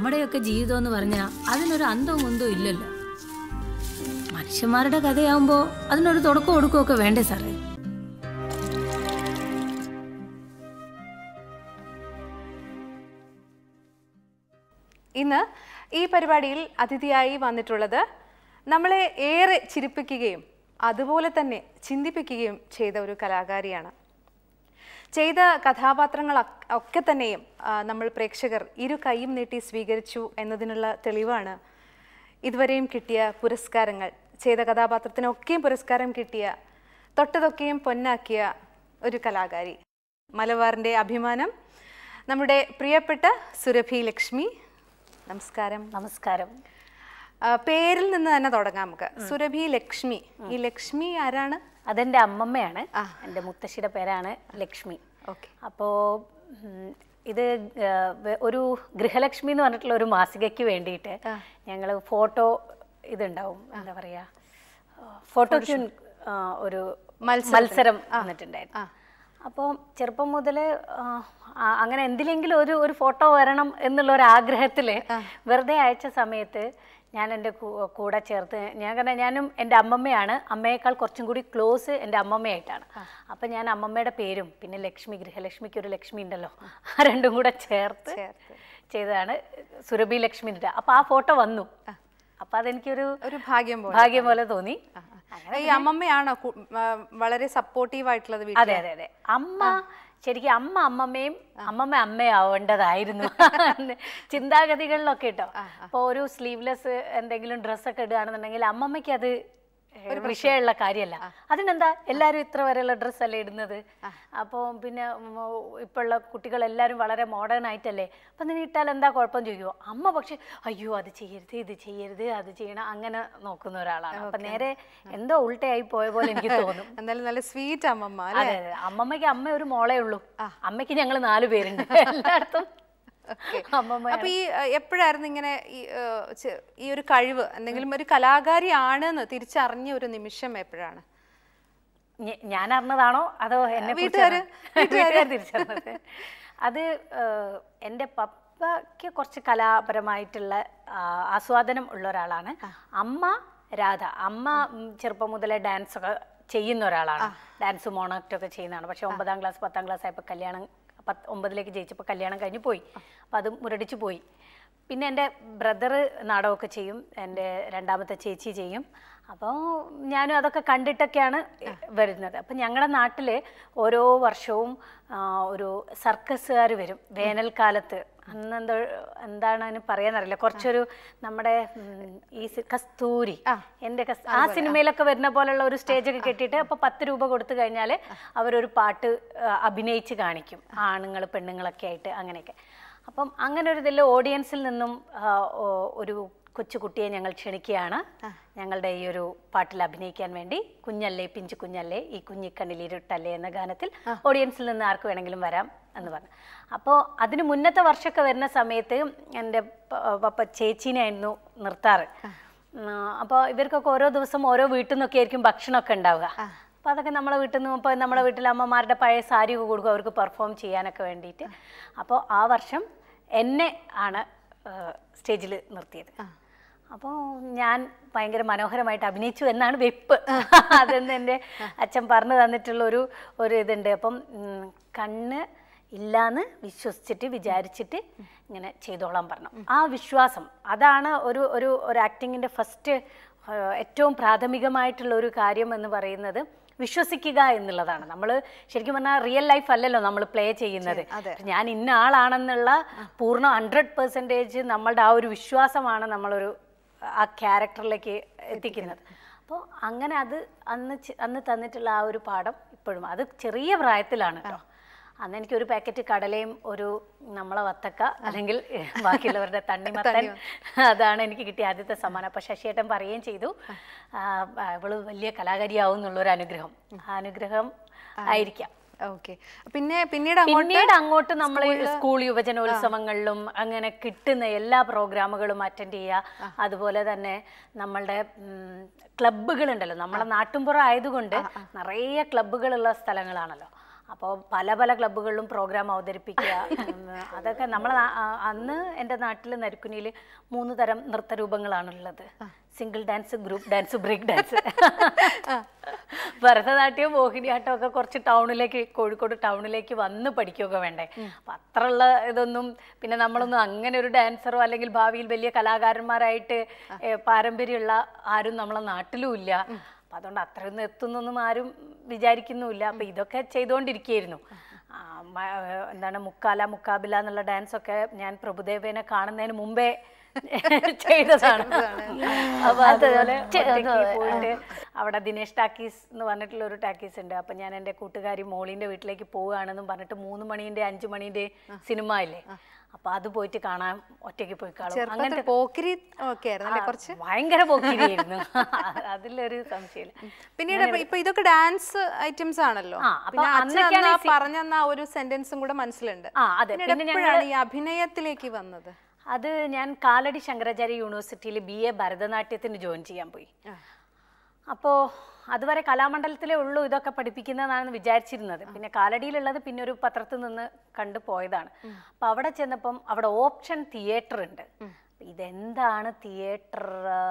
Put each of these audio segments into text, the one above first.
നമ്മുടെയൊക്കെ ജീവിതം എന്ന് പറഞ്ഞാൽ അതിനൊരു അന്തവും കുന്തവും ഇല്ലല്ലോ മനുഷ്യന്മാരുടെ കഥയാവുമ്പോൾ അതിനൊരു തുടക്കം ഒടുക്കമൊക്കെ വേണ്ടേ സാറേ ഇന്ന് ഈ പരിപാടിയിൽ അതിഥിയായി വന്നിട്ടുള്ളത് നമ്മളെ ഏറെ ചിരിപ്പിക്കുകയും അതുപോലെ തന്നെ ചിന്തിപ്പിക്കുകയും ചെയ്ത ഒരു കലാകാരിയാണ് ചെയ്ത കഥാപാത്രങ്ങൾ അക്- ഒക്കെ തന്നെയും ആ, നമ്മൾ പ്രേക്ഷകർ ഇരു കൈയും നീട്ടി സ്വീകരിച്ചു എന്നതിനുള്ള തെളിവാണ് ഇതുവരെയും കിട്ടിയ പുരസ്കാരങ്ങൾ ചെയ്ത കഥാപാത്രത്തിനൊക്കെയും പുരസ്കാരം കിട്ടിയ തൊട്ടതൊക്കെയും പൊന്നാക്കിയ ഒരു കലാകാരി മലബാറിൻ്റെ അഭിമാനം നമ്മുടെ പ്രിയപ്പെട്ട സുരഭി ലക്ഷ്മി നമസ്കാരം നമസ്കാരം ആ, പേരിൽ നിന്ന് തന്നെ തുടങ്ങാം നമുക്ക് സുരഭി ലക്ഷ്മി ഈ ലക്ഷ്മി ആരാണ് അതെന്റെ അമ്മമ്മയാണ് എൻ്റെ മുത്തശ്ശിയുടെ പേരാണ് ലക്ഷ്മി ഓക്കെ അപ്പോൾ ഇത് ആ, വെ- ഒരു ഗൃഹലക്ഷ്മി എന്ന് പറഞ്ഞിട്ടുള്ള ഒരു മാസികയ്ക്ക് വേണ്ടിയിട്ട് ഞങ്ങൾ ഫോട്ടോ ഇതുണ്ടാവും എന്താ പറയാ ഫോട്ടോയ്ക്ക് ഒരു മത്സരം വന്നിട്ടുണ്ടായിരുന്നു അപ്പോൾ ചെറുപ്പം മുതൽ അങ്ങനെ എന്തിലെങ്കിലും ഒരു ഒരു ഫോട്ടോ വരണം എന്നുള്ള ഒരു ആഗ്രഹത്തിൽ വെറുതെ അയച്ച സമയത്ത് ഞാൻ എൻ്റെ കൂ- കൂടെ ചേർത്ത് ഞാൻ കാരണം ഞാനും എൻ്റെ അമ്മമ്മയാണ് അമ്മയേക്കാൾ കുറച്ചും കൂടി ക്ലോസ് എൻ്റെ അമ്മമ്മയായിട്ടാണ് അപ്പം ഞാൻ അമ്മമ്മയുടെ പേരും പിന്നെ ലക്ഷ്മി ഗൃഹലക്ഷ്മിക്ക് ഒരു ലക്ഷ്മി ഉണ്ടല്ലോ ആ രണ്ടും കൂടെ ചേർത്ത് ചെയ്തതാണ് സുരഭി ലക്ഷ്മി എന്നിട്ട് അപ്പം ആ ഫോട്ടോ വന്നു അപ്പം അതെനിക്കൊരു ഒരു ഭാഗ്യം പോലെ ഭാഗ്യം പോലെ തോന്നി ഈ അമ്മമ്മയാണോ കു- ആ, വളരെ സപ്പോർട്ടീവ് ആയിട്ടുള്ളത് വീട്ടിൽ അതെ അതെ അതെ അമ്മ ശരിക്കും അമ്മ അമ്മമ്മയും അമ്മമ്മ അമ്മയാവേണ്ടതായിരുന്നു ചിന്താഗതികളിലൊക്കെ കേട്ടോ അപ്പോൾ ഒരു സ്ലീവ്ലെസ് എന്തെങ്കിലും ഡ്രസ്സൊക്കെ ഇടുകയാണെന്നുണ്ടെങ്കിൽ അമ്മമ്മയ്ക്ക് അത് ഒരു വിഷയമുള്ള കാര്യമല്ല അതിനെന്താ എല്ലാവരും ഇത്ര വരെയുള്ള ഡ്രസ്സല്ലേ ഇടുന്നത് അപ്പോൾ പിന്നെ ഉം, ഇപ്പോഴുള്ള കുട്ടികളെല്ലാവരും വളരെ മോഡേൺ ആയിട്ടല്ലേ അപ്പം നീ ഇട്ടാൽ എന്താ കുഴപ്പം ചോദിക്കുമോ അമ്മ പക്ഷെ അയ്യോ അത് ചെയ്യരുത് ഇത് ചെയ്യരുത് അത് ചെയ്യണം അങ്ങനെ നോക്കുന്ന ഒരാളാണ് അപ്പം നേരെ എന്തോ ഉൾട്ടയായി പോയ പോലെ എനിക്ക് തോന്നും എന്തായാലും നല്ല സ്വീറ്റ് അമ്മമ്മ അല്ലേ അതെ അതെ അമ്മമ്മയ്ക്ക് അമ്മ ഒരു മോളേ ഉള്ളൂ അമ്മയ്ക്ക് ഞങ്ങൾ നാല് പേരുണ്ട് എല്ലായിടത്തും അമ്മമ്മ അപ്പൊ ഈ ആ, എപ്പോഴായിരുന്നു ഇങ്ങനെ ഈ ആ, ചെ- ഈ ഒരു കഴിവ് എന്തെങ്കിലും ഒരു കലാകാരിയാണെന്ന് തിരിച്ചറിഞ്ഞ ഒരു നിമിഷം എപ്പോഴാണ് ഞ- ഞാൻ അറിഞ്ഞതാണോ അതോ എന്നെ വീട്ടുകാര്, വീട്ടുകാർ തിരിച്ചറിഞ്ഞത് അത് ഏഹ്, എൻ്റെ പപ്പയ്ക്ക് കുറച്ച് കലാപരമായിട്ടുള്ള ആ, ആസ്വാദനം ഉള്ള ഒരാളാണ് അമ്മ രാധ അമ്മ ഉം, ചെറുപ്പം മുതലേ ഡാൻസ് ഒക്കെ ചെയ്യുന്ന ഒരാളാണ് ഡാൻസ് മോണോക്ട് ഒക്കെ ചെയ്യുന്നതാണ് പക്ഷെ ഒമ്പതാം ക്ലാസ് പത്താം ക്ലാസ് ആയപ്പോൾ കല്യാണം പത്ത് ഒമ്പതിലേക്ക് ജയിച്ചപ്പോൾ കല്യാണം കഴിഞ്ഞ് പോയി അപ്പോൾ അത് മുരടിച്ച് പോയി പിന്നെ എൻ്റെ ബ്രദർ നാടകമൊക്കെ ചെയ്യും എൻ്റെ രണ്ടാമത്തെ ചേച്ചി ചെയ്യും അപ്പോൾ ഞാനും അതൊക്കെ കണ്ടിട്ടൊക്കെയാണ് വരുന്നത് അപ്പം ഞങ്ങളുടെ നാട്ടിൽ ഓരോ വർഷവും ആ, ഒരു സർക്കസുകാർ വരും വേനൽക്കാലത്ത് അന്ന് എന്തോ എന്താണ് അതിന് പറയാന്നറിയില്ല കുറച്ചൊരു നമ്മുടെ ഉം, ഈ സി- കസ്തൂരി എൻ്റെ കസ് ആ സിനിമയിലൊക്കെ വരുന്ന പോലുള്ള ഒരു സ്റ്റേജൊക്കെ കെട്ടിയിട്ട് അപ്പോൾ പത്ത് രൂപ കൊടുത്തു കഴിഞ്ഞാൽ അവരൊരു പാട്ട് ആ, അഭിനയിച്ച് കാണിക്കും ആണുങ്ങൾ പെണ്ണുങ്ങളൊക്കെ ആയിട്ട് അങ്ങനെയൊക്കെ അപ്പം അങ്ങനെ ഒരു ഇതിൽ ഓഡിയൻസിൽ നിന്നും ആ, ഓ- ഒരു കൊച്ചുകുട്ടിയെ ഞങ്ങൾ ക്ഷണിക്കുകയാണ് ഞങ്ങളുടെ ഈ ഒരു പാട്ടിൽ അഭിനയിക്കാൻ വേണ്ടി കുഞ്ഞല്ലേ പിഞ്ചു കുഞ്ഞല്ലേ ഈ കുഞ്ഞിക്കണ്ണിലിരുട്ടല്ലേ എന്ന ഗാനത്തിൽ ഓഡിയൻസിൽ നിന്ന് ആർക്ക് വേണമെങ്കിലും വരാം എന്ന് പറഞ്ഞു അപ്പോൾ അതിന് മുന്നത്തെ വർഷമൊക്കെ വരുന്ന സമയത്ത് എൻ്റെ പ- പപ്പ ചേച്ചീനായിരുന്നു നിർത്താറ് അപ്പോൾ ഇവർക്കൊക്കെ ഓരോ ദിവസം ഓരോ വീട്ടിൽ നിന്നൊക്കെ ആയിരിക്കും ഭക്ഷണമൊക്കെ ഉണ്ടാവുക അപ്പോൾ അതൊക്കെ നമ്മളെ വീട്ടിൽ നിന്ന് ഇപ്പോൾ നമ്മുടെ വീട്ടിലെ അമ്മമാരുടെ പഴയ സാരിയൊക്കെ കൊടുക്കും അവർക്ക് പെർഫോം ചെയ്യാനൊക്കെ വേണ്ടിയിട്ട് അപ്പോൾ ആ വർഷം എന്നെ ആണ് സ്റ്റേജിൽ നിർത്തിയത് അപ്പോൾ ഞാൻ ഭയങ്കര മനോഹരമായിട്ട് അഭിനയിച്ചു എന്നാണ് വെപ്പ് അതെന്ന് എൻ്റെ അച്ഛൻ പറഞ്ഞു തന്നിട്ടുള്ള ഒരു ഒരു ഇതുണ്ട് അപ്പം ഉം, കണ്ണ് ഇല്ലാന്ന് വിശ്വസിച്ചിട്ട് വിചാരിച്ചിട്ട് ഇങ്ങനെ ചെയ്തോളാൻ പറഞ്ഞു ആ വിശ്വാസം അതാണ് ഒരു ഒരു ഒരു ആക്ടിങ്ങിൻ്റെ ഫസ്റ്റ് ഏറ്റവും പ്രാഥമികമായിട്ടുള്ള ഒരു കാര്യം എന്ന് പറയുന്നത് വിശ്വസിക്കുക എന്നുള്ളതാണ് നമ്മൾ ശരിക്കും പറഞ്ഞാൽ റിയൽ ലൈഫ് അല്ലല്ലോ നമ്മൾ പ്ലേ ചെയ്യുന്നത് ഞാൻ ഇന്ന ആളാണെന്നുള്ള പൂർണ്ണ ഹൺഡ്രഡ് പെർസെൻറ്റേജ് നമ്മളുടെ ആ ഒരു വിശ്വാസമാണ് നമ്മളൊരു ആ ക്യാരക്ടറിലേക്ക് എത്തിക്കുന്നത് അപ്പോൾ അങ്ങനെ അത് അന്ന് ചെ- അന്ന് തന്നിട്ടുള്ള ആ ഒരു പാഠം ഇപ്പോഴും അത് ചെറിയ പ്രായത്തിലാണ് കേട്ടോ അന്ന് എനിക്ക് ഒരു പാക്കറ്റ് കടലയും ഒരു നമ്മളെ വത്തക്ക അല്ലെങ്കിൽ ബാക്കിയുള്ളവരുടെ തണ്ണിമത്തൻ അതാണ് എനിക്ക് കിട്ടിയ ആദ്യത്തെ സമ്മാനം അപ്പോൾ ശശിയേട്ടൻ പറയുകയും ചെയ്തു ആ, ആ, ഇവള് വലിയ കലാകാരിയാവും എന്നുള്ളൊരു അനുഗ്രഹം ആ അനുഗ്രഹം ആയിരിക്കാം ഓക്കെ പിന്നെ പിന്നീട് അങ്ങോട്ട് പിന്നീട് അങ്ങോട്ട് നമ്മൾ സ്കൂൾ യുവജനോത്സവങ്ങളിലും അങ്ങനെ കിട്ടുന്ന എല്ലാ പ്രോഗ്രാമുകളും അറ്റൻഡ് ചെയ്യുക അതുപോലെ തന്നെ നമ്മളുടെ ക്ലബ്ബുകൾ ഉണ്ടല്ലോ നമ്മളെ നാട്ടുമ്പുറം ആയതുകൊണ്ട് നിറയെ ക്ലബ്ബുകളുള്ള സ്ഥലങ്ങളാണല്ലോ അപ്പോൾ പല പല ക്ലബ്ബുകളിലും പ്രോഗ്രാം അവതരിപ്പിക്കുക ഉം, അതൊക്കെ നമ്മൾ അന്ന് എൻ്റെ നാട്ടിൽ നരുക്കുനിയിൽ മൂന്ന് തരം നൃത്തരൂപങ്ങളാണുള്ളത് single dance group dance break dance Bharatanatyam Mohiniyattam ഒക്കെ കുറച്ച് ടൗണിലേക്ക് കോഴിക്കോട് ടൗണിലേക്ക് വന്ന് പഠിക്കുകയൊക്കെ വേണ്ടേ അപ്പം അത്രയുള്ള ഇതൊന്നും പിന്നെ നമ്മളൊന്നും അങ്ങനെ ഒരു ഡാൻസറോ അല്ലെങ്കിൽ ഭാവിയിൽ വലിയ കലാകാരന്മാരായിട്ട് ഏ, പാരമ്പര്യമുള്ള ആരും നമ്മളെ നാട്ടിലും ഇല്ല അപ്പം അതുകൊണ്ട് അത്രയൊന്നും എത്തുന്നൊന്നും ആരും വിചാരിക്കുന്നുമില്ല അപ്പം ഇതൊക്കെ ചെയ്തുകൊണ്ടിരിക്കുകയായിരുന്നു ആ, മ- എന്താണ് മുക്കാല മുക്കാബില എന്നുള്ള ഡാൻസ് ഒക്കെ ഞാൻ പ്രഭുദേവനെ കാണുന്നതിന് മുമ്പേ ചെയ്തതാണ് അപ്പൊ അതുപോലെ ഒറ്റയ്ക്ക് പോയിട്ട് അവിടെ ദിനേശ് ടാക്കീസ് എന്ന് പറഞ്ഞിട്ടുള്ള ഒരു ടാക്കീസ് ഉണ്ട് അപ്പൊ ഞാൻ എൻ്റെ കൂട്ടുകാരി മോളിന്റെ വീട്ടിലേക്ക് പോവുകയാണെന്നും പറഞ്ഞിട്ട് മൂന്ന് മണീന്റെ അഞ്ചു മണീന്റെ സിനിമ ഇല്ലേ അപ്പൊ അത് പോയിട്ട് കാണാൻ ഒറ്റയ്ക്ക് പോയി കാണും ചെറുപ്പത്തിൽ പോക്കിരി ഒക്കെ ആയിരുന്നു അല്ലേ കുറച്ച് ഭയങ്കര പോക്കിരിയായിരുന്നു അതിലൊരു സംശയമില്ല പിന്നീട് ഇപ്പൊ- ഇപ്പൊ ഇതൊക്കെ ഡാൻസ് ഐറ്റംസ് ആണല്ലോ ആ, അപ്പൊ പിന്നെ അച്ഛൻ അന്നൊക്കെയാണ് അന്ന് ആ പറഞ്ഞ ആ ഒരു സെന്റൻസും കൂടെ മനസ്സിലുണ്ട് ആ അതെ പിന്നീട് പിന്നെ എപ്പോഴാണ് ഈ അഭിനയത്തിലേക്ക് വന്നത് അത് ഞാൻ കാലടി ശങ്കരാചാര്യ യൂണിവേഴ്സിറ്റിയിൽ ബി എ ഭരതനാട്യത്തിന് ജോയിൻ ചെയ്യാൻ പോയി അപ്പോൾ അതുവരെ കലാമണ്ഡലത്തിലേ ഉള്ളൂ ഇതൊക്കെ പഠിപ്പിക്കുന്നതെന്നാണ് വിചാരിച്ചിരുന്നത് പിന്നെ കാലടിയിലുള്ളത് പിന്നെ ഒരു പത്രത്തിൽ നിന്ന് കണ്ടു പോയതാണ് അപ്പോൾ അവിടെ ചെന്നപ്പം അവിടെ ഓപ്ഷൻ തിയേറ്റർ ഉണ്ട് ഇതെന്താണ് theatre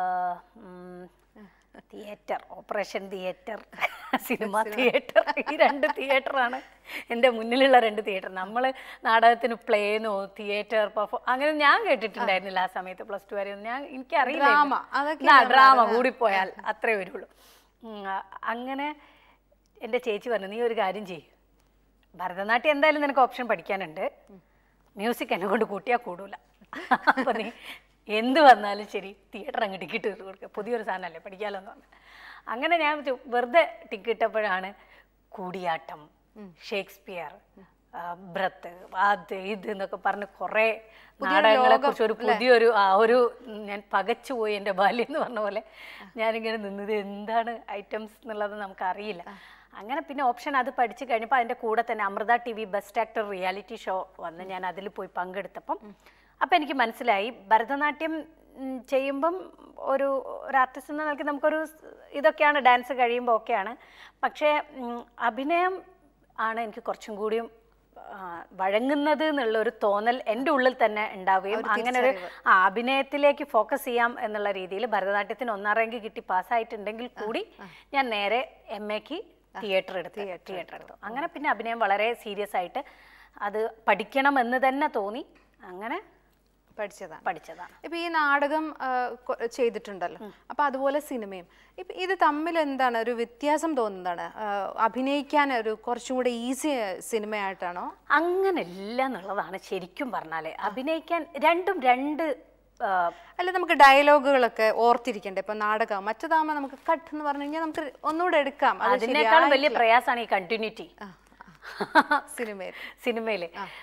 theatre operation theatre cinema theatre ഈ രണ്ട് തിയേറ്ററാണ് എൻ്റെ മുന്നിലുള്ള രണ്ട് തിയേറ്റർ നമ്മൾ നാടകത്തിന് പ്ലേനോ തിയേറ്റർ പെർഫോം അങ്ങനെ ഞാൻ കേട്ടിട്ടുണ്ടായിരുന്നില്ല ആ സമയത്ത് പ്ലസ് ടു വരെ ഒന്നും. ഞാൻ എനിക്കറിയില്ല Drama, അതൊക്കെ ഡ്രാമ കൂടിപ്പോയാൽ അത്രേ വരുള്ളൂ ഉം, ആ, അങ്ങനെ എൻ്റെ ചേച്ചി പറഞ്ഞു നീ ഒരു കാര്യം ചെയ്യും ഭരതനാട്യം എന്തായാലും നിനക്ക് ഓപ്ഷൻ പഠിക്കാനുണ്ട് മ്യൂസിക് എന്നെ കൊണ്ട് കൂട്ടിയാൽ കൂടൂല അപ്പൊ നീ എന്ത് വന്നാലും ശരി തിയേറ്റർ അങ്ങ് ടിക്കറ്റ് ഇട്ട് കൊടുക്കുക പുതിയൊരു സാധനമല്ലേ പഠിക്കാലോ എന്ന് പറഞ്ഞു അങ്ങനെ ഞാൻ വിചാരിച്ചു, വെറുതെ ടിക്കറ്റ് ഇട്ടപ്പോഴാണ് കൂടിയാട്ടം ഷേക്സ്പിയർ ആ, ബ്രത്ത് അത് ഇത് എന്നൊക്കെ പറഞ്ഞ് കുറേ നാടകങ്ങളെ കുറിച്ച് ഒരു പുതിയൊരു ആ ഒരു ഞാൻ പകച്ചുപോയി എൻ്റെ ബാല്യം എന്ന് പറഞ്ഞ പോലെ ഞാനിങ്ങനെ നിന്നത് എന്താണ് ഐറ്റംസ് എന്നുള്ളത് നമുക്കറിയില്ല അങ്ങനെ പിന്നെ ഓപ്ഷൻ അത് പഠിച്ചു കഴിഞ്ഞപ്പോൾ അതിൻ്റെ കൂടെ തന്നെ Amrita T V best actor reality show വന്ന് ഞാൻ അതിൽ പോയി പങ്കെടുത്തപ്പം അപ്പം എനിക്ക് മനസ്സിലായി ഭരതനാട്യം ഉം, ചെയ്യുമ്പം ഒരു ഒരു ആർട്ടിസ്റ്റ് എന്ന നിലയ്ക്ക് നമുക്കൊരു സ് ഇതൊക്കെയാണ് ഡാൻസ് കഴിയുമ്പോൾ ഒക്കെയാണ് പക്ഷേ ഉം, അഭിനയം ആണ് എനിക്ക് കുറച്ചും കൂടിയും ആ, വഴങ്ങുന്നത് എന്നുള്ള ഒരു തോന്നൽ എൻ്റെ ഉള്ളിൽ തന്നെ ഉണ്ടാവുകയും അങ്ങനെ ഒരു ആ, അഭിനയത്തിലേക്ക് ഫോക്കസ് ചെയ്യാം എന്നുള്ള രീതിയിൽ ഭരതനാട്യത്തിന് ഒന്നാം റാങ്ക് കിട്ടി പാസ്സായിട്ടുണ്ടെങ്കിൽ കൂടി ഞാൻ നേരെ എം എക്ക് തിയേറ്റർ എടുത്ത് തിയേറ്റർ എടുത്തു അങ്ങനെ പിന്നെ അഭിനയം വളരെ സീരിയസ് ആയിട്ട് അത് പഠിക്കണം എന്ന് തന്നെ തോന്നി അങ്ങനെ പഠിച്ചതാണ് പഠിച്ചതാണ് ഇപ്പൊ ഈ നാടകം ആ, കൊ- ചെയ്തിട്ടുണ്ടല്ലോ അപ്പൊ അതുപോലെ സിനിമയും ഇപ്പൊ ഇത് തമ്മിൽ എന്താണ് ഒരു വ്യത്യാസം തോന്നുന്നതാണ് ആ, അഭിനയിക്കാൻ ഒരു കുറച്ചും കൂടെ ഈസി സിനിമയായിട്ടാണോ അങ്ങനല്ല എന്നുള്ളതാണ് ശരിക്കും പറഞ്ഞാൽ അഭിനയിക്കാൻ രണ്ടും രണ്ട് ആ, അല്ല നമുക്ക് ഡയലോഗുകളൊക്കെ ഓർത്തിരിക്കണ്ടേ ഇപ്പൊ നാടകം മറ്റേതാകുമ്പോ നമുക്ക് കട്ട് എന്ന് പറഞ്ഞു കഴിഞ്ഞാൽ നമുക്ക് ഒന്നുകൂടെ എടുക്കാം അത് അതിനേക്കാളും വലിയ പ്രയാസമാണ് ഈ കണ്ടിന്യൂറ്റി സിനിമയിൽ സിനിമയിൽ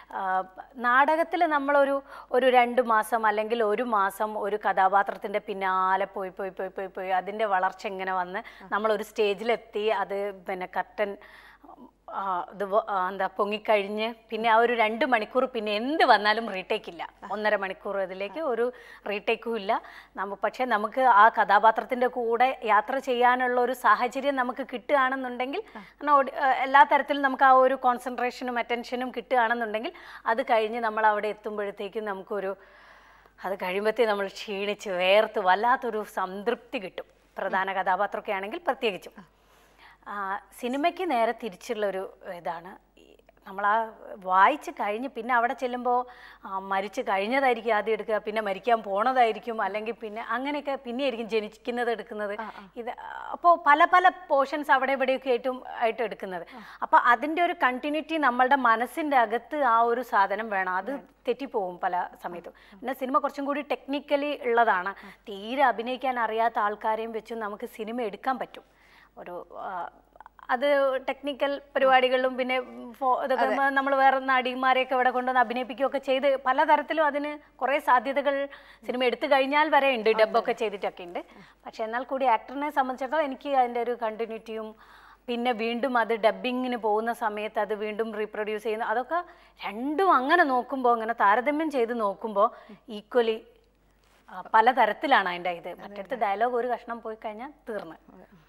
നാടകത്തിൽ നമ്മളൊരു ഒരു രണ്ട് മാസം അല്ലെങ്കിൽ ഒരു മാസം ഒരു കഥാപാത്രത്തിൻ്റെ പിന്നാലെ പോയി പോയി പോയി പോയി പോയി അതിൻ്റെ വളർച്ച ഇങ്ങനെ വന്ന് നമ്മളൊരു സ്റ്റേജിലെത്തി അത് പിന്നെ കർട്ടൻ ആ, ഇത് വ- ആ, എന്താ പൊങ്ങിക്കഴിഞ്ഞ് പിന്നെ ആ ഒരു രണ്ട് മണിക്കൂർ പിന്നെ എന്ത് വന്നാലും റീടേക്ക് ഇല്ല ഒന്നര മണിക്കൂർ അതിലേക്ക് ഒരു റീടേക്കും ഇല്ല നമ്മ പക്ഷേ നമുക്ക് ആ കഥാപാത്രത്തിൻ്റെ കൂടെ യാത്ര ചെയ്യാനുള്ള ഒരു സാഹചര്യം നമുക്ക് കിട്ടുകയാണെന്നുണ്ടെങ്കിൽ കാരണം ഓടി- ആ, എല്ലാ തരത്തിലും നമുക്ക് ആ ഒരു കോൺസെൻട്രേഷനും അറ്റൻഷനും കിട്ടുകയാണെന്നുണ്ടെങ്കിൽ അത് കഴിഞ്ഞ് നമ്മൾ അവിടെ എത്തുമ്പോഴത്തേക്കും നമുക്കൊരു അത് കഴിയുമ്പോഴത്തേ നമ്മൾ ക്ഷീണിച്ച് വേർത്ത് വല്ലാത്തൊരു സംതൃപ്തി കിട്ടും പ്രധാന കഥാപാത്രമൊക്കെ ആണെങ്കിൽ പ്രത്യേകിച്ചും ആ, സിനിമയ്ക്ക് നേരെ തിരിച്ചുള്ളൊരു ഇതാണ് നമ്മൾ ആ വായിച്ച് കഴിഞ്ഞ് പിന്നെ അവിടെ ചെല്ലുമ്പോൾ മരിച്ച് കഴിഞ്ഞതായിരിക്കും ആദ്യം എടുക്കുക പിന്നെ മരിക്കാൻ പോണതായിരിക്കും അല്ലെങ്കിൽ പിന്നെ അങ്ങനെയൊക്കെ പിന്നെയായിരിക്കും ജനിക്കുന്നത് എടുക്കുന്നത് ഇത് അപ്പോൾ പല പല പോർഷൻസ് അവിടെ ഇവിടെയൊക്കെ ആയിട്ടും ആയിട്ട് എടുക്കുന്നത് അപ്പോൾ അതിൻ്റെ ഒരു കണ്ടിന്യൂറ്റി നമ്മളുടെ മനസ്സിൻ്റെ അകത്ത് ആ ഒരു സാധനം വേണം അത് തെറ്റിപ്പോവും പല സമയത്തും പിന്നെ സിനിമ കുറച്ചും കൂടി ടെക്നിക്കലി ഉള്ളതാണ് തീരെ അഭിനയിക്കാൻ അറിയാത്ത ആൾക്കാരെയും വെച്ചും നമുക്ക് സിനിമ എടുക്കാൻ പറ്റും ഒരു ആ, അത് ടെക്നിക്കൽ പരിപാടികളിലും പിന്നെ ഫോ- ഇതൊക്കെ നമ്മൾ വേറെ നടിമാരെയൊക്കെ ഇവിടെ കൊണ്ടുവന്ന് അഭിനയിപ്പിക്കുകയൊക്കെ ചെയ്ത് പലതരത്തിലും അതിന് കുറേ സാധ്യതകൾ സിനിമ എടുത്തു കഴിഞ്ഞാൽ വരെ ഉണ്ട് ഡബൊക്കെ ചെയ്തിട്ടൊക്കെ ഉണ്ട് പക്ഷെ എന്നാൽ കൂടി ആക്ടറിനെ സംബന്ധിച്ചിടത്തോളം എനിക്ക് അതിൻ്റെ ഒരു കണ്ടിന്യൂറ്റിയും പിന്നെ വീണ്ടും അത് ഡബ്ബിങ്ങിന് പോകുന്ന സമയത്ത് അത് വീണ്ടും റീപ്രൊഡ്യൂസ് ചെയ്യുന്ന അതൊക്കെ രണ്ടും അങ്ങനെ നോക്കുമ്പോൾ അങ്ങനെ താരതമ്യം ചെയ്ത് നോക്കുമ്പോൾ ഈക്വലി പലതരത്തിലാണ് അതിൻ്റെ ഇത് മറ്റടുത്ത് ഡയലോഗ് ഒരു കഷ്ണം പോയി കഴിഞ്ഞാൽ തീർന്ന്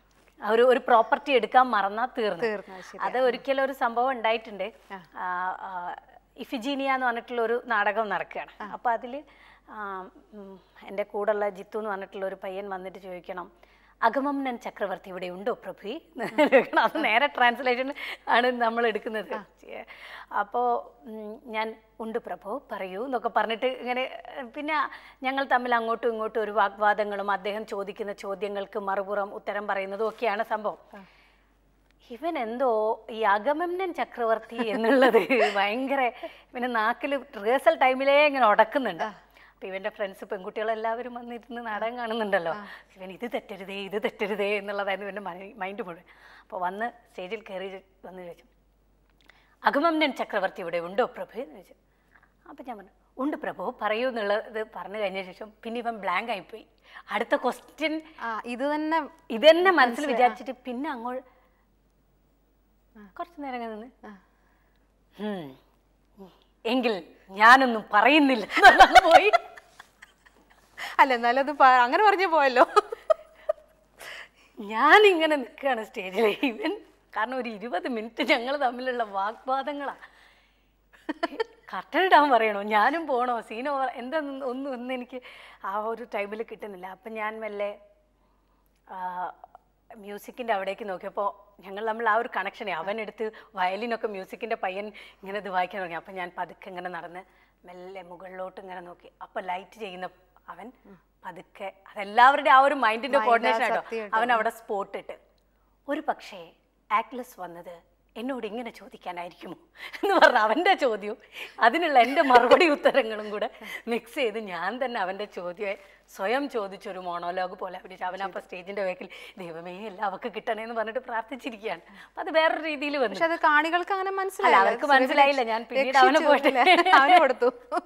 ഒരു ഒരു പ്രോപ്പർട്ടി എടുക്കാൻ മറന്നാൽ തീർന്നു തീർന്നു, അത് അത് ഒരിക്കലും ഒരു സംഭവം ഉണ്ടായിട്ടുണ്ട് ആ, ആ, ഇഫിജീനിയ എന്ന് പറഞ്ഞിട്ടുള്ള ഒരു നാടകം നടക്കുകയാണ് അപ്പോൾ അതിൽ എൻ്റെ കൂടെയുള്ള ജിത്തു എന്ന് പറഞ്ഞിട്ടുള്ള ഒരു പയ്യൻ വന്നിട്ട് ചോദിക്കണം അഗമംനൻ ചക്രവർത്തി ഇവിടെ ഉണ്ടോ പ്രഭു അത് നേരെ ട്രാൻസ്ലേഷൻ ആണ് നമ്മൾ എടുക്കുന്നത് അപ്പോൾ ഞാൻ ഉണ്ട് പ്രഭു പറയൂ എന്നൊക്കെ പറഞ്ഞിട്ട് ഇങ്ങനെ ഏഹ്, പിന്നെ ഞങ്ങൾ തമ്മിൽ അങ്ങോട്ടും ഇങ്ങോട്ടും ഒരു വാഗ്വാദങ്ങളും അദ്ദേഹം ചോദിക്കുന്ന ചോദ്യങ്ങൾക്ക് മറുപുറം ഉത്തരം പറയുന്നതും ഒക്കെയാണ് സംഭവം ഇവൻ എന്തോ ഈ അഗമംനൻ ചക്രവർത്തി എന്നുള്ളത് ഭയങ്കര ഇവന് നാക്കിൽ റിഹേഴ്സൽ ടൈമിലേ ഇങ്ങനെ ഉടക്കുന്നുണ്ട് അപ്പൊ ഇവന്റെ ഫ്രണ്ട്സ് പെൺകുട്ടികളെല്ലാവരും വന്നിരുന്ന് നാടകം കാണുന്നുണ്ടല്ലോ ഇവൻ ഇത് തെറ്റരുതേ ഇത് തെറ്റരുതേ എന്നുള്ളതായിരുന്നു ഇവന്റെ മൈൻഡ് മുഴുവൻ അപ്പോൾ വന്ന് സ്റ്റേജിൽ കയറി വന്ന് ചോദിച്ചു അഗമംനൻ ചക്രവർത്തി ഇവിടെ ഉണ്ടോ പ്രഭു എന്ന് ചോദിച്ചു അപ്പം ഞാൻ പറഞ്ഞു ഉണ്ട് പ്രഭു പറയൂ എന്നുള്ളത് പറഞ്ഞു കഴിഞ്ഞ ശേഷം പിന്നെ ഇവൻ ബ്ലാങ്ക് ആയിപ്പോയി അടുത്ത ക്വസ്റ്റ്യൻ ആ ഇത് തന്നെ ഇതെന്നെ മനസ്സിൽ വിചാരിച്ചിട്ട് പിന്നെ അങ്ങോട്ട് കുറച്ച് നേരം അങ്ങനെ നിന്ന് "ഹും, എങ്കിൽ ഞാനൊന്നും പറയുന്നില്ല എന്നങ്ങ് പോയി അല്ല എന്നാലും അത് പ- അങ്ങനെ പറഞ്ഞു പോയല്ലോ ഞാനിങ്ങനെ നിൽക്കുകയാണ് സ്റ്റേജിൽ ഇവൻ കാരണം ഒരു ഇരുപത് മിനിറ്റ് ഞങ്ങൾ തമ്മിലുള്ള വാഗ്വാദങ്ങളാ കർട്ടൻ ഇടാൻ പറയണോ ഞാനും പോണോ സീനോ എന്താ ഒന്നും ഒന്നും എനിക്ക് ആ ഒരു ടൈമിൽ കിട്ടുന്നില്ല അപ്പം ഞാൻ മെല്ലെ മ്യൂസിക്കിൻ്റെ അവിടേക്ക് നോക്കിയപ്പോൾ ഞങ്ങൾ നമ്മൾ ആ ഒരു കണക്ഷനെ അവനെടുത്ത് വയലിനൊക്കെ മ്യൂസിക്കിൻ്റെ പയ്യൻ ഇങ്ങനെ ഇത് വായിക്കാൻ തുടങ്ങി അപ്പം ഞാൻ പതുക്കെ ഇങ്ങനെ നടന്ന് മെല്ലെ മുകളിലോട്ട് ഇങ്ങനെ നോക്കി അപ്പോൾ ലൈറ്റ് ചെയ്യുന്ന അവൻ പതുക്കെ അതെല്ലാവരുടെ ആ ഒരു മൈൻഡിൻ്റെ കോർഡിനേഷൻ ആട്ടോ അവൻ അവിടെ സ്പോട്ട് ഇട്ട് ഒരു പക്ഷേ ആക്ലസ് വന്നത് എന്നോട് ഇങ്ങനെ ചോദിക്കാനായിരിക്കുമോ എന്ന് പറഞ്ഞ അവൻ്റെ ചോദ്യവും അതിനുള്ള എൻ്റെ മറുപടി ഉത്തരങ്ങളും കൂടെ മിക്സ് ചെയ്ത് ഞാൻ തന്നെ അവൻ്റെ ചോദ്യം സ്വയം ചോദിച്ചൊരു മോണോലോഗ് പോലെ അഭിനയിച്ചു അവനപ്പോൾ സ്റ്റേജിൻ്റെ വേക്കിൽ ദൈവമേ എല്ലാം അവർക്ക് കിട്ടണേന്ന് പറഞ്ഞിട്ട് പ്രാർത്ഥിച്ചിരിക്കുകയാണ് അപ്പം അത് വേറൊരു രീതിയിൽ വന്നു പക്ഷെ അത് കാണികൾക്ക് അങ്ങനെ അല്ല മനസ്സിലായില്ല അവർക്ക് സുരഭി മനസ്സിലായില്ല ഞാൻ പിന്നീട് അവനെ രക്ഷിച്ചു പോയിട്ട് അല്ലേ? അവന് കൊടുത്തു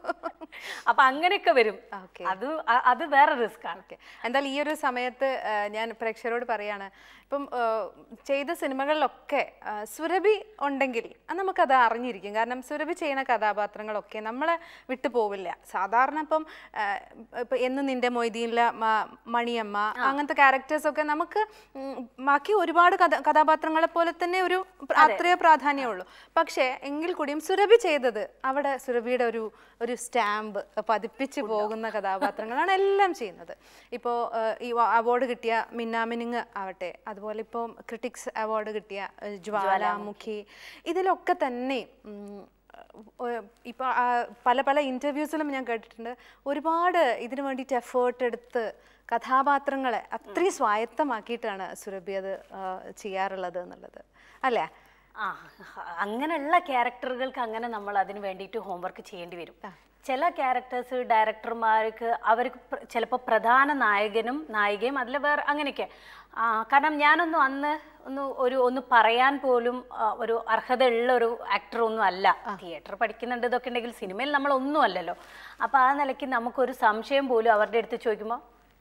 അപ്പൊ അങ്ങനെയൊക്കെ വരും Okay. അത് അ- അത് വേറെ റിസ്ക് ആണ് ഓക്കെ എന്തായാലും ഈ ഒരു സമയത്ത് ആ, ഞാൻ പ്രേക്ഷകരോട് പറയാണ് ഇപ്പം ആ, ചെയ്ത സിനിമകളിലൊക്കെ ആ, സുരഭി ഉണ്ടെങ്കിൽ അത് നമുക്കത് അറിഞ്ഞിരിക്കും കാരണം സുരഭി ചെയ്യുന്ന കഥാപാത്രങ്ങളൊക്കെ നമ്മളെ വിട്ടു പോവില്ല സാധാരണ ഇപ്പം ആ, ഇപ്പം എന്ന് നിന്റെ മൊയ്തീനില മണിയമ്മ അങ്ങനത്തെ ക്യാരക്ടേഴ്സ് ഒക്കെ നമുക്ക് ഉം, ബാക്കി ഒരുപാട് കഥ കഥാപാത്രങ്ങളെ പോലെ തന്നെ ഒരു പ്ര- അത്രയേ പ്രാധാന്യമുള്ളൂ പക്ഷേ എങ്കിൽ കൂടിയും സുരഭി ചെയ്തത് അവിടെ സുരഭിയുടെ ഒരു ഒരു സ്റ്റാമ്പ് പതിപ്പിച്ച് പോകുന്ന കഥാപാത്രങ്ങളാണ് എല്ലാം ചെയ്യുന്നത് ഇപ്പോൾ ഈ അവാർഡ് കിട്ടിയ മിന്നാമിനിങ് ആവട്ടെ അതുപോലെ ഇപ്പോൾ ക്രിട്ടിക്സ് അവാർഡ് കിട്ടിയ ഏഹ്, ജ്വാലാമുഖി ഇതിലൊക്കെ തന്നെ ഉം, ഏഹ്, ഇപ്പോൾ ആ പല പല ഇൻ്റർവ്യൂസിലും ഞാൻ കേട്ടിട്ടുണ്ട് ഒരുപാട് ഇതിനു വേണ്ടിയിട്ട് എഫേർട്ട് എടുത്ത് കഥാപാത്രങ്ങളെ അത്രയും സ്വായത്തമാക്കിയിട്ടാണ് സുരഭി അത് ആ, ചെയ്യാറുള്ളത് എന്നുള്ളത് അല്ലേ ആ അങ്ങനെയുള്ള ക്യാരക്ടറുകൾക്ക് അങ്ങനെ നമ്മൾ അതിന് വേണ്ടിയിട്ട് ഹോംവർക്ക് ചെയ്യേണ്ടി വരും ചില ക്യാരക്ടേഴ്സ് ഡയറക്ടർമാർക്ക് അവർക്ക് ചിലപ്പോൾ പ്രധാന നായകനും നായികയും അതിൽ വേറെ അങ്ങനെയൊക്കെ ആ, കാരണം ഞാനൊന്നും അന്ന് ഒന്ന് ഒരു ഒന്ന് പറയാൻ പോലും ആ, ഒരു അർഹത ഉള്ള ഒരു ആക്ടർ ഒന്നും അല്ല തിയേറ്റർ പഠിക്കുന്നുണ്ട് ഇതൊക്കെ ഉണ്ടെങ്കിൽ സിനിമയിൽ നമ്മൾ ഒന്നും അല്ലല്ലോ അപ്പോൾ ആ നിലയ്ക്ക് നമുക്കൊരു സംശയം പോലും അവരുടെ അടുത്ത് ചോദിക്കുമ്പോൾ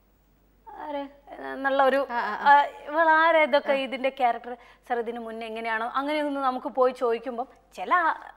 ആര് എന്നുള്ള ഒരു ഇവളാരെ ഇതൊക്കെ ഇതിന്റെ ക്യാരക്ടർ സാർ ഇതിന് മുന്നേ എങ്ങനെയാണോ അങ്ങനെയൊന്നും നമുക്ക് പോയി ചോദിക്കുമ്പോൾ ചില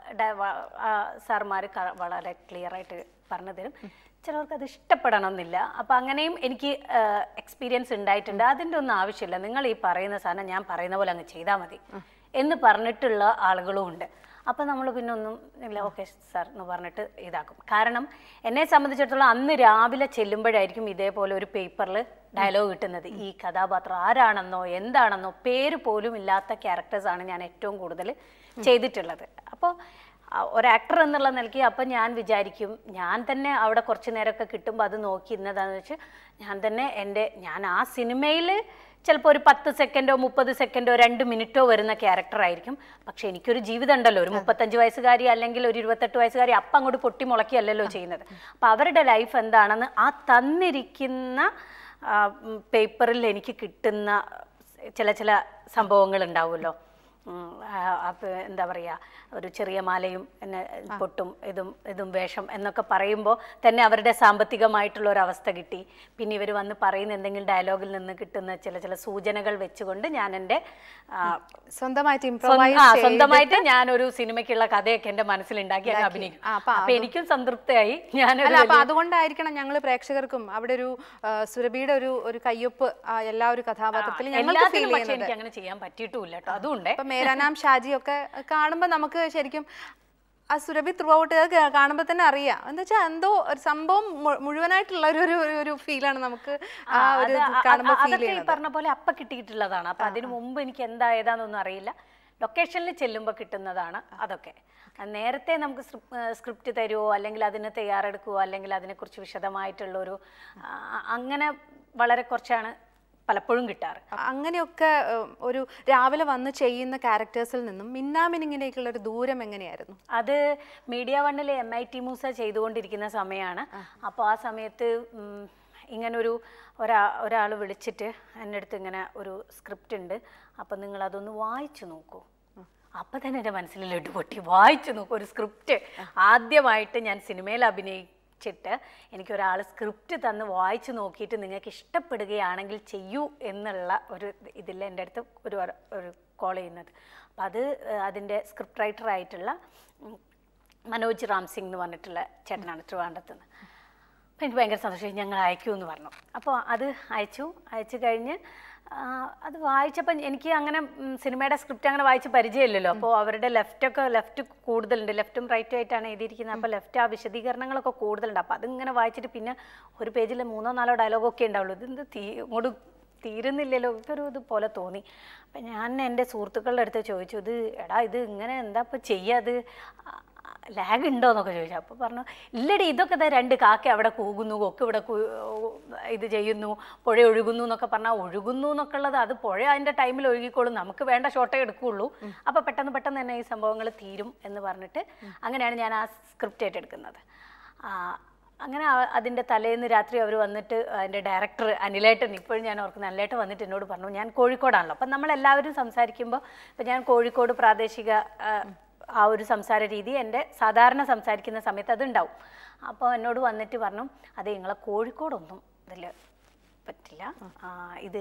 സാർമാർ വളരെ ക്ലിയർ ആയിട്ട് പറഞ്ഞു തരും ചിലർക്ക് അത് ഇഷ്ടപ്പെടണമെന്നില്ല അപ്പം അങ്ങനെയും എനിക്ക് എക്സ്പീരിയൻസ് ഉണ്ടായിട്ടുണ്ട് അതിൻ്റെ ഒന്നും ആവശ്യമില്ല നിങ്ങൾ ഈ പറയുന്ന സാധനം ഞാൻ പറയുന്ന പോലെ അങ്ങ് ചെയ്താൽ മതി എന്ന് പറഞ്ഞിട്ടുള്ള ആളുകളും ഉണ്ട് അപ്പം നമ്മൾ പിന്നെ ഒന്നും ഇല്ല ഓക്കെ സാർ എന്ന് പറഞ്ഞിട്ട് ഇതാക്കും കാരണം എന്നെ സംബന്ധിച്ചിടത്തോളം അന്ന് രാവിലെ ചെല്ലുമ്പോഴായിരിക്കും ഇതേപോലെ ഒരു പേപ്പറിൽ ഡയലോഗ് കിട്ടുന്നത് ഈ കഥാപാത്രം ആരാണെന്നോ എന്താണെന്നോ പേര് പോലും ഇല്ലാത്ത ക്യാരക്ടേഴ്സാണ് ഞാൻ ഏറ്റവും കൂടുതൽ ചെയ്തിട്ടുള്ളത് അപ്പോൾ ഒരു ആക്ടർ എന്നുള്ള നിലയ്ക്ക് അപ്പം ഞാൻ വിചാരിക്കും ഞാൻ തന്നെ അവിടെ കുറച്ച് നേരമൊക്കെ കിട്ടുമ്പോൾ അത് നോക്കി ഇന്നതാന്ന് വെച്ചാൽ ഞാൻ തന്നെ എൻ്റെ ഞാൻ ആ സിനിമയിൽ ചിലപ്പോൾ ഒരു പത്ത് സെക്കൻഡോ മുപ്പത് സെക്കൻഡോ രണ്ട് മിനിറ്റോ വരുന്ന ക്യാരക്ടർ ആയിരിക്കും പക്ഷെ എനിക്കൊരു ജീവിതം ഉണ്ടല്ലോ ഒരു മുപ്പത്തഞ്ച് വയസ്സുകാരി അല്ലെങ്കിൽ ഒരു ഇരുപത്തെട്ട് വയസ്സുകാരി അപ്പം അങ്ങോട്ട് പൊട്ടി മുളക്കിയല്ലല്ലോ ചെയ്യുന്നത് അപ്പം അവരുടെ ലൈഫ് എന്താണെന്ന് ആ തന്നിരിക്കുന്ന പേപ്പറിൽ എനിക്ക് കിട്ടുന്ന ചില ചില സംഭവങ്ങൾ ഉണ്ടാവുമല്ലോ ഉം, ആ, അപ്പൊ എന്താ പറയുക ഒരു ചെറിയ മാലയും പിന്നെ പൊട്ടും ഇതും ഇതും വേഷം എന്നൊക്കെ പറയുമ്പോൾ തന്നെ അവരുടെ സാമ്പത്തികമായിട്ടുള്ള ഒരു അവസ്ഥ കിട്ടി പിന്നെ ഇവർ വന്ന് പറയുന്ന എന്തെങ്കിലും ഡയലോഗിൽ നിന്ന് കിട്ടുന്ന ചില ചില സൂചനകൾ വെച്ചുകൊണ്ട് ഞാൻ എൻ്റെ ആ, സ്വന്തമായിട്ട് സ്വന്തം- ഇംപ്രവൈസ് ആ, സ്വന്തമായിട്ട് ഞാനൊരു സിനിമയ്ക്കുള്ള കഥയൊക്കെ എൻ്റെ മനസ്സിലുണ്ടാക്കി അങ്ങ് അഭിനയിക്കും ആ, അപ്പൊ അപ്പൊ എനിക്കും സംതൃപ്തിയായി ഞാനൊരു അല്ല അപ്പൊ അതുകൊണ്ടായിരിക്കണം ഞങ്ങൾ പ്രേക്ഷകർക്കും അവിടെ ഒരു ആ, സുരഭിയുടെ ഒരു ഒരു കയ്യൊപ്പ് ആ, എല്ലാ ഒരു കഥാപാത്രത്തിലും ഞങ്ങൾക്ക് ഫീൽ എല്ലാത്തിനും പക്ഷെ ചെയ്യുന്നത് എനിക്ക് അങ്ങനെ ചെയ്യാൻ പറ്റിയിട്ടുമില്ല കേട്ടോ അതുകൊണ്ട് ഇപ്പൊ മേരാനാം ഷാജി ഒക്കെ കാണുമ്പോൾ നമുക്ക് ശരിക്കും ആ സുരഭി ത്രൂ ഔട്ട് കാണുമ്പോൾ തന്നെ അറിയാം എന്താ വെച്ചാൽ എന്തോ ഒരു സംഭവം മു- മുഴുവനായിട്ടുള്ള ഒരു ഒരു ഒരു- ഒരു ഫീലാണ് നമുക്ക് ആ ഒരു അത് അ- കാണുമ്പോൾ അ- ഫീൽ അതൊക്കെ ഈ ചെയ്യുന്നത് പറഞ്ഞ പോലെ അപ്പ കിട്ടിയിട്ടുള്ളതാണ് അപ്പൊ അതിന് മുമ്പ് എനിക്ക് എന്താ ഏതാന്നൊന്നും അറിയില്ല ലൊക്കേഷനിൽ ചെല്ലുമ്പോൾ കിട്ടുന്നതാണ് അതൊക്കെ അത് നേരത്തെ നമുക്ക് സ്ക്രിപ്റ്റ് തരുമോ അല്ലെങ്കിൽ അതിന് തയ്യാറെടുക്കുവോ അല്ലെങ്കിൽ അതിനെക്കുറിച്ച് വിശദമായിട്ടുള്ളൊരു ആ, അങ്ങനെ വളരെ കുറച്ചാണ് പലപ്പോഴും കിട്ടാറ് അങ്ങനെയൊക്കെ ഉം, ഒരു രാവിലെ വന്ന് ചെയ്യുന്ന ക്യാരക്ടേഴ്സിൽ നിന്നും മിന്നാമിനിങ്ങിലേക്കുള്ള ഒരു ദൂരം എങ്ങനെയായിരുന്നു അത് മീഡിയ വണ്ണിൽ എം ഐ ടി മൂസ ചെയ്തുകൊണ്ടിരിക്കുന്ന സമയമാണ് അപ്പോൾ ആ സമയത്ത് ഉം, ഇങ്ങനൊരു ഒരാ ഒരാൾ വിളിച്ചിട്ട് എൻ്റെ അടുത്ത് ഇങ്ങനെ ഒരു സ്ക്രിപ്റ്റ് ഉണ്ട് അപ്പം നിങ്ങൾ അതൊന്ന് വായിച്ചു നോക്കൂ അപ്പം തന്നെ എൻ്റെ മനസ്സിൽ ലഡു പൊട്ടി വായിച്ചു നോക്കൂ ഒരു സ്ക്രിപ്റ്റ് ആദ്യമായിട്ട് ഞാൻ സിനിമയിൽ അഭിനയിച്ചിട്ട് എനിക്കൊരാൾ സ്ക്രിപ്റ്റ് തന്ന് വായിച്ചു നോക്കിയിട്ട് നിങ്ങൾക്ക് ഇഷ്ടപ്പെടുകയാണെങ്കിൽ ചെയ്യൂ എന്നുള്ള ഒരു ഇതിൽ എൻ്റെ അടുത്ത് ഒരു ഒരു കോൾ ചെയ്യുന്നത് അപ്പം അത് ഏഹ്, അതിൻ്റെ സ്ക്രിപ്റ്റ് റൈറ്റർ ആയിട്ടുള്ള ഉം, മനോജ് റാം സിംഗ് എന്ന് പറഞ്ഞിട്ടുള്ള ചേട്ടനാണ് ട്രിവാൻഡ്രത്ത് നിന്ന് അപ്പം എനിക്ക് ഭയങ്കര സന്തോഷം ഞങ്ങൾ അയക്കൂ എന്ന് പറഞ്ഞു അപ്പോൾ അത് അയച്ചു അയച്ചു കഴിഞ്ഞ് ആ, അത് വായിച്ചപ്പം എനിക്ക് അങ്ങനെ ഉം, സിനിമയുടെ സ്ക്രിപ്റ്റ് അങ്ങനെ വായിച്ച് പരിചയമില്ലല്ലോ അപ്പോൾ അവരുടെ ലെഫ്റ്റൊക്കെ ലെഫ്റ്റ് കൂടുതലുണ്ട് ലെഫ്റ്റും റൈറ്റും ആയിട്ടാണ് എഴുതിയിരിക്കുന്നത് അപ്പോൾ ലെഫ്റ്റ് ആ വിശദീകരണങ്ങളൊക്കെ കൂടുതലുണ്ട് അപ്പോൾ അതിങ്ങനെ വായിച്ചിട്ട് പിന്നെ ഒരു പേജിൽ മൂന്നോ നാലോ ഡയലോഗൊക്കെ ഉണ്ടാവുള്ളൂ ഇതെന്ത് തീ ഇങ്ങോട്ട് തീരുന്നില്ലല്ലോ ഇതൊരു ഇതുപോലെ തോന്നി അപ്പം ഞാൻ എൻ്റെ സുഹൃത്തുക്കളുടെ അടുത്ത് ചോദിച്ചു ഇത് എടാ ഇത് ഇങ്ങനെ എന്താ ഇപ്പം ചെയ്യാത് ലാഗ് ഉണ്ടോ എന്നൊക്കെ ചോദിച്ചു അപ്പോൾ പറഞ്ഞു ഇല്ലടി ഇതൊക്കെ ദാ രണ്ട് കാക്ക അവിടെ കൂകുന്നു കൊക്ക് ഇവിടെ കൂ- ഇത് ചെയ്യുന്നു പുഴ ഒഴുകുന്നു എന്നൊക്കെ പറഞ്ഞാൽ ഒഴുകുന്നു എന്നൊക്കെ ഉള്ളത് അത് പുഴ അതിൻ്റെ ടൈമിൽ ഒഴുകിക്കോളും നമുക്ക് വേണ്ട ഷോട്ടേ എടുക്കുകയുള്ളൂ അപ്പോൾ പെട്ടെന്ന് പെട്ടെന്ന് തന്നെ ഈ സംഭവങ്ങൾ തീരും എന്ന് പറഞ്ഞിട്ട് അങ്ങനെയാണ് ഞാൻ ആ സ്ക്രിപ്റ്റ് ഏറ്റെടുക്കുന്നത് ആ, അങ്ങനെ ആ- അതിൻ്റെ തലേന്ന് രാത്രി അവർ വന്നിട്ട് അതിൻ്റെ ഡയറക്ടർ അനിലേട്ടൻ ഇപ്പോഴും ഞാൻ ഓർക്കുന്നു അനിലേട്ടൻ വന്നിട്ട് എന്നോട് പറഞ്ഞു ഞാൻ കോഴിക്കോടാണല്ലോ അപ്പം നമ്മളെല്ലാവരും സംസാരിക്കുമ്പോൾ ഇപ്പം ഞാൻ കോഴിക്കോട് പ്രാദേശിക ആ, ആ ഒരു സംസാര രീതി എൻ്റെ സാധാരണ സംസാരിക്കുന്ന സമയത്ത് അതുണ്ടാവും അപ്പോൾ എന്നോട് വന്നിട്ട് പറഞ്ഞു അതെ നിങ്ങളെ കോഴിക്കോടൊന്നും ഇതിൽ പറ്റില്ല ആ, ഇത്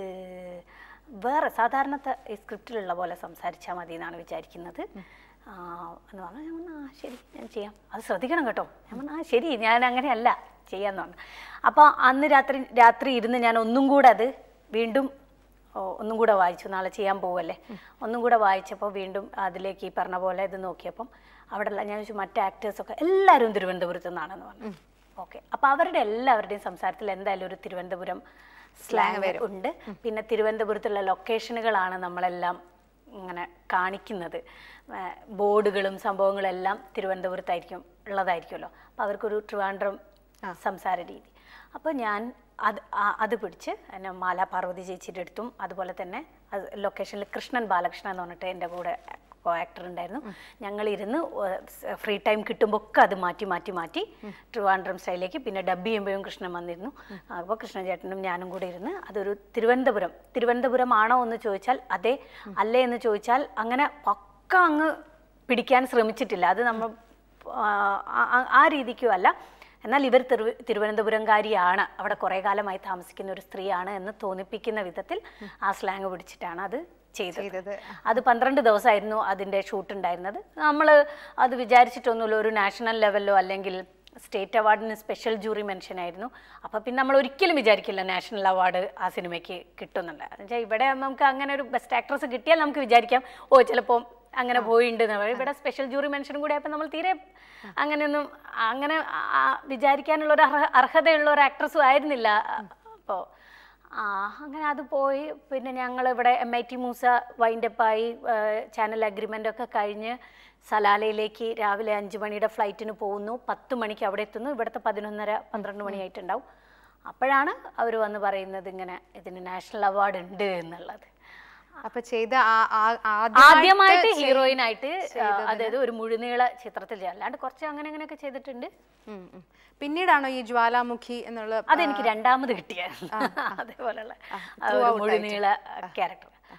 വേറെ സാധാരണത്തെ ഈ സ്ക്രിപ്റ്റിലുള്ള പോലെ സംസാരിച്ചാൽ മതി എന്നാണ് വിചാരിക്കുന്നത് ആ, എന്ന് പറഞ്ഞു ഞാൻ പറഞ്ഞു ആ ശരി ഞാൻ ചെയ്യാം അത് ശ്രദ്ധിക്കണം കേട്ടോ ഞാൻ പറഞ്ഞു ആ ശരി ഞാൻ അങ്ങനെയല്ല ചെയ്യാന്ന് പറഞ്ഞു അപ്പോൾ അന്ന് രാത്രി രാത്രി ഇരുന്ന് ഞാൻ ഒന്നും കൂടെ അത് വീണ്ടും ഓ, ഒന്നും കൂടെ വായിച്ചു നാളെ ചെയ്യാൻ പോവല്ലേ ഒന്നും കൂടെ വായിച്ചപ്പോൾ വീണ്ടും അതിലേക്ക് ഈ പറഞ്ഞ പോലെ ഇത് നോക്കിയപ്പം അവിടെ ഉള്ള ഞാൻ ചോദിച്ചു മറ്റേ ആക്ടേഴ്സൊക്കെ എല്ലാവരും തിരുവനന്തപുരത്ത് നിന്നാണെന്ന് പറഞ്ഞു ഓക്കെ അപ്പോൾ അവരുടെ എല്ലാവരുടെയും സംസാരത്തിൽ എന്തായാലും ഒരു തിരുവനന്തപുരം സ്ലാങ് ഉണ്ട് പിന്നെ തിരുവനന്തപുരത്തുള്ള ലൊക്കേഷനുകളാണ് നമ്മളെല്ലാം ഇങ്ങനെ കാണിക്കുന്നത് ആ, ബോർഡുകളും സംഭവങ്ങളും എല്ലാം തിരുവനന്തപുരത്തായിരിക്കും ഉള്ളതായിരിക്കുമല്ലോ അപ്പോൾ അവർക്കൊരു ട്രിവാൻഡ്രം സംസാര രീതി അപ്പോൾ ഞാൻ അത് ആ- അത് പിടിച്ച് എന്നെ മാല പാർവതി ചേച്ചിയുടെ അടുത്തും അതുപോലെ തന്നെ അത് ലൊക്കേഷനിൽ കൃഷ്ണൻ ബാലകൃഷ്ണൻ എന്ന് പറഞ്ഞിട്ട് എൻ്റെ കൂടെ കോ ആക്ടർ ഉണ്ടായിരുന്നു ഞങ്ങളിരുന്ന് ഫ്രീ ടൈം കിട്ടുമ്പോൾ ഒക്കെ അത് മാറ്റി മാറ്റി മാറ്റി ട്രിവാൻഡ്രം സ്റ്റൈലിലേക്ക് പിന്നെ ഡബ് ചെയ്യുമ്പോഴും കൃഷ്ണൻ വന്നിരുന്നു അപ്പോൾ കൃഷ്ണൻ ചേട്ടനും ഞാനും കൂടെ ഇരുന്ന് അതൊരു തിരുവനന്തപുരം തിരുവനന്തപുരം ആണോ എന്ന് ചോദിച്ചാൽ അതെ അല്ലേ എന്ന് ചോദിച്ചാൽ അങ്ങനെ പക്ക അങ്ങ് പിടിക്കാൻ ശ്രമിച്ചിട്ടില്ല അത് നമ്മൾ ആ, ആ- ആ രീതിക്കും അല്ല എന്നാൽ ഇവർ തിരു തിരുവനന്തപുരംകാരിയാണ് അവിടെ കുറേ കാലമായി താമസിക്കുന്ന ഒരു സ്ത്രീയാണ് എന്ന് തോന്നിപ്പിക്കുന്ന വിധത്തിൽ ആ സ്ലാങ് പിടിച്ചിട്ടാണ് അത് ചെയ്തത് ചെയ്തത്. അത് പന്ത്രണ്ട് ദിവസമായിരുന്നു അതിൻ്റെ ഷൂട്ട് ഉണ്ടായിരുന്നത് നമ്മൾ അത് വിചാരിച്ചിട്ടൊന്നുമില്ല ഒരു നാഷണൽ ലെവലിലോ അല്ലെങ്കിൽ സ്റ്റേറ്റ് അവാർഡിന് സ്പെഷ്യൽ ജൂറി മെൻഷൻ ആയിരുന്നു അപ്പോൾ പിന്നെ നമ്മൾ ഒരിക്കലും വിചാരിക്കില്ല നാഷണൽ അവാർഡ് ആ സിനിമയ്ക്ക് കിട്ടുന്നുണ്ട് എന്നുവെച്ചാൽ ഇവിടെ നമുക്ക് അങ്ങനെ ഒരു ബെസ്റ്റ് ആക്ട്രസ് കിട്ടിയാൽ നമുക്ക് വിചാരിക്കാം ഓ ചിലപ്പോൾ അങ്ങനെ പോയിട്ടുണ്ട് എന്ന് പറയും. ഇവിടെ സ്പെഷ്യൽ ജൂറി മെൻഷനും കൂടി ആയപ്പോൾ നമ്മൾ തീരെ അങ്ങനെയൊന്നും അങ്ങനെ ആ വിചാരിക്കാനുള്ള ഒരു അർഹ അർഹതയുള്ള ഒരു ആക്ട്രസും ആയിരുന്നില്ല അപ്പോൾ ആ അങ്ങനെ അത് പോയി പിന്നെ ഞങ്ങൾ ഇവിടെ എം ഐ ടി മൂസ വൈൻഡപ്പായി ചാനൽ അഗ്രിമെൻ്റ് ഒക്കെ കഴിഞ്ഞ് സലാലയിലേക്ക് രാവിലെ അഞ്ച് മണിയുടെ ഫ്ലൈറ്റിന് പോകുന്നു പത്ത് മണിക്ക് അവിടെ എത്തുന്നു ഇവിടുത്തെ പതിനൊന്നര പന്ത്രണ്ട് മണിയായിട്ടുണ്ടാവും അപ്പോഴാണ് അവർ വന്ന് പറയുന്നത് ഇങ്ങനെ ഇതിന് നാഷണൽ അവാർഡ് ഉണ്ട് എന്നുള്ളത് അപ്പൊ ചെയ്ത ആ- ആ- ആദ്യമായിട്ട് ചെയ്- ഹീറോയിൻ ആയിട്ട് അതായത് ഒരു മുഴുനീള ചിത്രത്തിൽ ചെയ്യാം അല്ലാണ്ട് കുറച്ച് അങ്ങനെ അങ്ങനെയൊക്കെ ചെയ്തിട്ടുണ്ട് ഉം, ഉം. പിന്നീടാണോ ഈ ജ്വാലാമുഖി എന്നുള്ള അതെനിക്ക് രണ്ടാമത് കിട്ടിയ അതേപോലെയുള്ള ആ ഒരു മുഴുനീള ക്യാരക്ടർ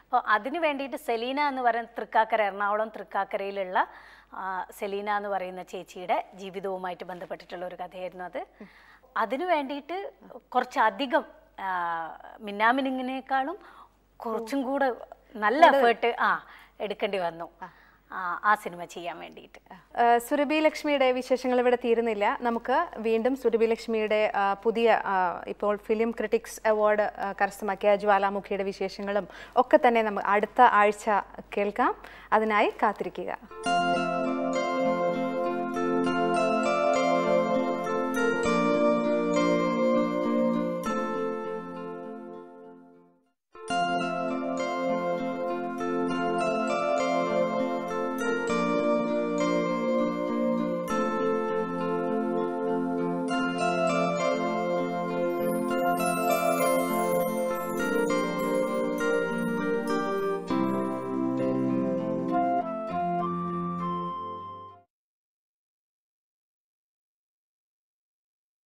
അപ്പോൾ അതിന് വേണ്ടിയിട്ട് സെലീന എന്ന് പറയുന്ന തൃക്കാക്കര എറണാകുളം തൃക്കാക്കരയിലുള്ള ആ, സെലീന എന്ന് പറയുന്ന ചേച്ചിയുടെ ജീവിതവുമായിട്ട് ബന്ധപ്പെട്ടിട്ടുള്ള ഒരു കഥയായിരുന്നു അത് അതിനു വേണ്ടിയിട്ട് കുറച്ചധികം ആ, മിന്നാമിനിങ്ങിനേക്കാളും കുറച്ചും കൂടെ നല്ല എഫേർട്ട് ആ എടുക്കേണ്ടി വന്നു ആ, ആ സിനിമ ചെയ്യാൻ വേണ്ടിയിട്ട് ആ, സുരഭി ലക്ഷ്മിയുടെ വിശേഷങ്ങൾ ഇവിടെ തീരുന്നില്ല നമുക്ക് വീണ്ടും സുരഭി ലക്ഷ്മിയുടെ ആ, പുതിയ ആ, ഇപ്പോൾ ഫിലിം ക്രിറ്റിക്സ് അവാർഡ് ആ, കരസ്ഥമാക്കിയ ജ്വാലാമുഖിയുടെ വിശേഷങ്ങളും ഒക്കെ തന്നെ നമുക്ക് അടുത്ത ആഴ്ച കേൾക്കാം അതിനായി കാത്തിരിക്കുക